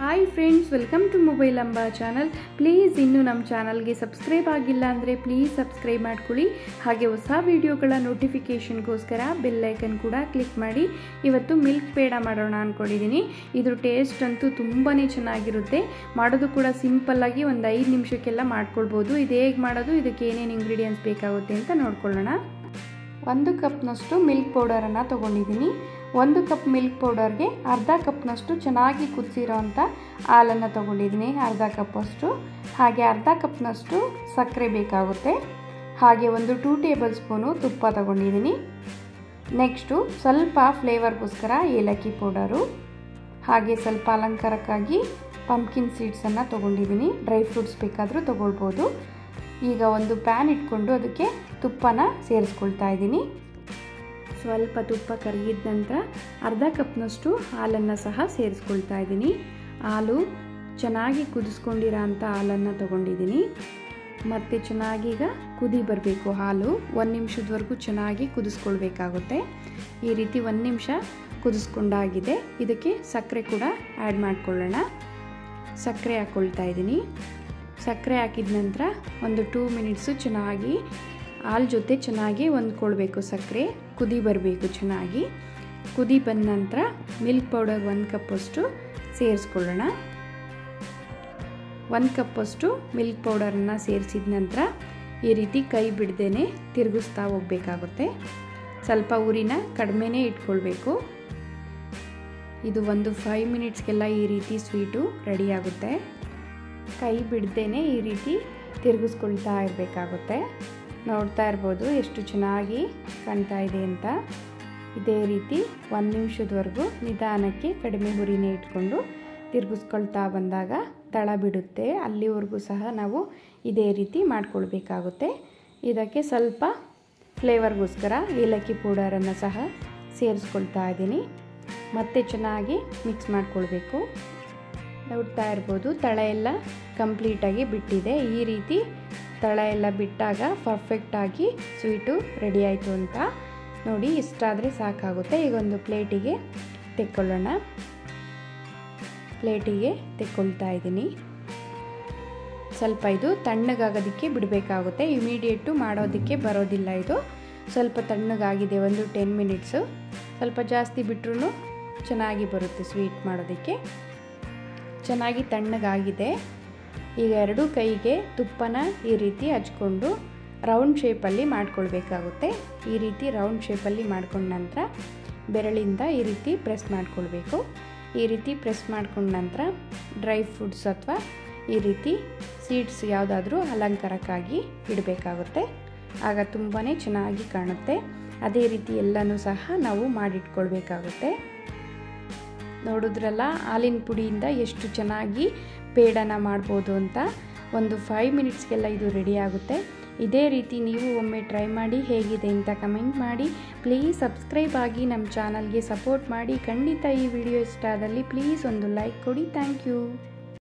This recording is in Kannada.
hi friends welcome to mobile Amba channel please ಇನ್ನೂ ನಮ್ಮ ಚಾನಲ್ಗೆ ಸಬ್ಸ್ಕ್ರೈಬ್ ಆಗಿಲ್ಲ ಅಂದರೆ ಪ್ಲೀಸ್ ಸಬ್ಸ್ಕ್ರೈಬ್ ಮಾಡ್ಕೊಳ್ಳಿ ಹಾಗೆ ಹೊಸ ವಿಡಿಯೋಗಳ ನೋಟಿಫಿಕೇಷನ್ಗೋಸ್ಕರ ಬೆಲ್ಲೈಕನ್ ಕೂಡ ಕ್ಲಿಕ್ ಮಾಡಿ ಇವತ್ತು ಮಿಲ್ಕ್ ಪೇಡ ಮಾಡೋಣ ಅಂದ್ಕೊಂಡಿದ್ದೀನಿ ಇದ್ರ ಟೇಸ್ಟ್ ಅಂತೂ ತುಂಬಾ ಚೆನ್ನಾಗಿರುತ್ತೆ ಮಾಡೋದು ಕೂಡ ಸಿಂಪಲ್ಲಾಗಿ ಒಂದು ಐದು ನಿಮಿಷಕ್ಕೆಲ್ಲ ಮಾಡ್ಕೊಳ್ಬೋದು ಇದು ಹೇಗೆ ಮಾಡೋದು ಇದಕ್ಕೆ ಏನೇನು ಇಂಗ್ರೀಡಿಯೆಂಟ್ಸ್ ಬೇಕಾಗುತ್ತೆ ಅಂತ ನೋಡ್ಕೊಳ್ಳೋಣ ಒಂದು ಕಪ್ನಷ್ಟು ಮಿಲ್ಕ್ ಪೌಡರನ್ನು ತೊಗೊಂಡಿದ್ದೀನಿ ಒಂದು ಕಪ್ ಮಿಲ್ಕ್ ಪೌಡರ್ಗೆ ಅರ್ಧ ಕಪ್ನಷ್ಟು ಚೆನ್ನಾಗಿ ಕುದಿಸಿರೋ ಅಂಥ ಹಾಲನ್ನು ತೊಗೊಂಡಿದ್ದೀನಿ ಅರ್ಧ ಕಪ್ಪಷ್ಟು ಹಾಗೆ ಅರ್ಧ ಕಪ್ನಷ್ಟು ಸಕ್ಕರೆ ಬೇಕಾಗುತ್ತೆ ಹಾಗೆ ಒಂದು ಟೂ ಟೇಬಲ್ ಸ್ಪೂನು ತುಪ್ಪ ತೊಗೊಂಡಿದ್ದೀನಿ ನೆಕ್ಸ್ಟು ಸ್ವಲ್ಪ ಫ್ಲೇವರ್ಗೋಸ್ಕರ ಏಲಕ್ಕಿ ಪೌಡರು ಹಾಗೆ ಸ್ವಲ್ಪ ಅಲಂಕಾರಕ್ಕಾಗಿ ಪಂಪ್ಕಿನ್ ಸೀಡ್ಸನ್ನು ತೊಗೊಂಡಿದ್ದೀನಿ ಡ್ರೈ ಫ್ರೂಟ್ಸ್ ಬೇಕಾದರೂ ತೊಗೊಳ್ಬೋದು ಈಗ ಒಂದು ಪ್ಯಾನ್ ಇಟ್ಕೊಂಡು ಅದಕ್ಕೆ ತುಪ್ಪನ ಸೇರಿಸ್ಕೊಳ್ತಾ ಇದ್ದೀನಿ ಸ್ವಲ್ಪ ತುಪ್ಪ ಕರಗಿದ ನಂತರ ಅರ್ಧ ಕಪ್ನಷ್ಟು ಹಾಲನ್ನು ಸಹ ಸೇರಿಸ್ಕೊಳ್ತಾ ಇದ್ದೀನಿ ಹಾಲು ಚೆನ್ನಾಗಿ ಕುದಿಸ್ಕೊಂಡಿರೋ ಅಂಥ ಹಾಲನ್ನು ತೊಗೊಂಡಿದ್ದೀನಿ ಮತ್ತು ಚೆನ್ನಾಗಿ ಈಗ ಕುದಿ ಬರಬೇಕು ಹಾಲು ಒಂದು ನಿಮಿಷದವರೆಗೂ ಚೆನ್ನಾಗಿ ಕುದಿಸ್ಕೊಳ್ಬೇಕಾಗುತ್ತೆ ಈ ರೀತಿ ಒಂದು ನಿಮಿಷ ಕುದಿಸ್ಕೊಂಡಾಗಿದೆ ಇದಕ್ಕೆ ಸಕ್ಕರೆ ಕೂಡ ಆ್ಯಡ್ ಮಾಡ್ಕೊಳ್ಳೋಣ ಸಕ್ಕರೆ ಹಾಕ್ಕೊಳ್ತಾ ಇದ್ದೀನಿ ಸಕ್ಕರೆ ಹಾಕಿದ ನಂತರ ಒಂದು ಟೂ ಮಿನಿಟ್ಸು ಚೆನ್ನಾಗಿ ಹಾಲು ಜೊತೆ ಚೆನ್ನಾಗಿ ಹೊಂದ್ಕೊಳ್ಬೇಕು ಸಕ್ಕರೆ ಕುದಿ ಬರಬೇಕು ಚೆನ್ನಾಗಿ ಕುದಿ ಬಂದ ನಂತರ ಮಿಲ್ಕ್ ಪೌಡರ್ ಒಂದು ಕಪ್ಪಷ್ಟು ಸೇರಿಸ್ಕೊಳ್ಳೋಣ ಒಂದು ಕಪ್ಪಷ್ಟು ಮಿಲ್ಕ್ ಪೌಡರನ್ನು ಸೇರಿಸಿದ ನಂತರ ಈ ರೀತಿ ಕೈ ಬಿಡ್ದೇ ತಿರುಗಿಸ್ತಾ ಹೋಗಬೇಕಾಗುತ್ತೆ ಸ್ವಲ್ಪ ಉರಿನ ಕಡಿಮೆನೇ ಇಟ್ಕೊಳ್ಬೇಕು ಇದು ಒಂದು ಫೈವ್ ಮಿನಿಟ್ಸ್ಗೆಲ್ಲ ಈ ರೀತಿ ಸ್ವೀಟು ರೆಡಿಯಾಗುತ್ತೆ ಕೈ ಬಿಡ್ದೇ ಈ ರೀತಿ ತಿರುಗಿಸ್ಕೊಳ್ತಾ ಇರಬೇಕಾಗುತ್ತೆ ನೋಡ್ತಾ ಇರ್ಬೋದು ಎಷ್ಟು ಚೆನ್ನಾಗಿ ಕಾಣ್ತಾ ಇದೆ ಅಂತ ಇದೇ ರೀತಿ ಒಂದು ನಿಮಿಷದವರೆಗೂ ನಿಧಾನಕ್ಕೆ ಕಡಿಮೆ ಹುರಿನೇ ಇಟ್ಕೊಂಡು ತಿರುಗಿಸ್ಕೊಳ್ತಾ ಬಂದಾಗ ತಳ ಬಿಡುತ್ತೆ ಅಲ್ಲಿವರೆಗೂ ಸಹ ನಾವು ಇದೇ ರೀತಿ ಮಾಡ್ಕೊಳ್ಬೇಕಾಗುತ್ತೆ ಇದಕ್ಕೆ ಸ್ವಲ್ಪ ಫ್ಲೇವರ್ಗೋಸ್ಕರ ಏಲಕ್ಕಿ ಪೌಡರನ್ನು ಸಹ ಸೇರಿಸ್ಕೊಳ್ತಾ ಇದ್ದೀನಿ ಮತ್ತೆ ಚೆನ್ನಾಗಿ ಮಿಕ್ಸ್ ಮಾಡ್ಕೊಳ್ಬೇಕು ನೋಡ್ತಾ ಇರ್ಬೋದು ತಳ ಎಲ್ಲ ಕಂಪ್ಲೀಟಾಗಿ ಬಿಟ್ಟಿದೆ ಈ ರೀತಿ ತಳ ಎಲ್ಲ ಬಿಟ್ಟಾಗ ಪರ್ಫೆಕ್ಟಾಗಿ ಸ್ವೀಟು ರೆಡಿ ಆಯಿತು ಅಂತ ನೋಡಿ ಇಷ್ಟಾದರೆ ಸಾಕಾಗುತ್ತೆ ಈಗ ಒಂದು ಪ್ಲೇಟಿಗೆ ತೆಕ್ಕೊಳ್ಳೋಣ ಪ್ಲೇಟಿಗೆ ತೆಕ್ಕೊಳ್ತಾ ಇದ್ದೀನಿ ಸ್ವಲ್ಪ ಇದು ತಣ್ಣಗಾಗೋದಕ್ಕೆ ಬಿಡಬೇಕಾಗುತ್ತೆ ಇಮಿಡಿಯೇಟು ಮಾಡೋದಕ್ಕೆ ಬರೋದಿಲ್ಲ ಇದು ಸ್ವಲ್ಪ ತಣ್ಣಗಾಗಿದೆ ಒಂದು ಟೆನ್ ಮಿನಿಟ್ಸು ಸ್ವಲ್ಪ ಜಾಸ್ತಿ ಬಿಟ್ಟರು ಚೆನ್ನಾಗಿ ಬರುತ್ತೆ ಸ್ವೀಟ್ ಮಾಡೋದಕ್ಕೆ ಚೆನ್ನಾಗಿ ತಣ್ಣಗಾಗಿದೆ ಈಗ ಎರಡೂ ಕೈಗೆ ತುಪ್ಪನ ಈ ರೀತಿ ಹಚ್ಕೊಂಡು ರೌಂಡ್ ಶೇಪಲ್ಲಿ ಮಾಡ್ಕೊಳ್ಬೇಕಾಗುತ್ತೆ ಈ ರೀತಿ ರೌಂಡ್ ಶೇಪಲ್ಲಿ ಮಾಡ್ಕೊಂಡ ನಂತರ ಬೆರಳಿಂದ ಈ ರೀತಿ ಪ್ರೆಸ್ ಮಾಡ್ಕೊಳ್ಬೇಕು ಈ ರೀತಿ ಪ್ರೆಸ್ ಮಾಡ್ಕೊಂಡ ನಂತರ ಡ್ರೈ ಫ್ರೂಟ್ಸ್ ಅಥವಾ ಈ ರೀತಿ ಸೀಡ್ಸ್ ಯಾವುದಾದ್ರೂ ಅಲಂಕಾರಕ್ಕಾಗಿ ಇಡಬೇಕಾಗುತ್ತೆ ಆಗ ತುಂಬಾ ಚೆನ್ನಾಗಿ ಕಾಣುತ್ತೆ ಅದೇ ರೀತಿ ಎಲ್ಲನೂ ಸಹ ನಾವು ಮಾಡಿಟ್ಕೊಳ್ಬೇಕಾಗುತ್ತೆ ನೋಡಿದ್ರಲ್ಲ ಹಾಲಿನ ಪುಡಿಯಿಂದ ಎಷ್ಟು ಚೆನ್ನಾಗಿ ಪೇಡನ ಮಾಡ್ಬೋದು ಅಂತ ಒಂದು ಫೈವ್ ಮಿನಿಟ್ಸ್ಗೆಲ್ಲ ಇದು ರೆಡಿ ಆಗುತ್ತೆ ಇದೇ ರೀತಿ ನೀವು ಒಮ್ಮೆ ಟ್ರೈ ಮಾಡಿ ಹೇಗಿದೆ ಅಂತ ಕಮೆಂಟ್ ಮಾಡಿ ಪ್ಲೀಸ್ ಸಬ್ಸ್ಕ್ರೈಬ್ ಆಗಿ ನಮ್ಮ ಚಾನಲ್ಗೆ ಸಪೋರ್ಟ್ ಮಾಡಿ ಖಂಡಿತ ಈ ವಿಡಿಯೋ ಇಷ್ಟ ಆದಲ್ಲಿ ಪ್ಲೀಸ್ ಒಂದು ಲೈಕ್ ಕೊಡಿ ಥ್ಯಾಂಕ್ ಯು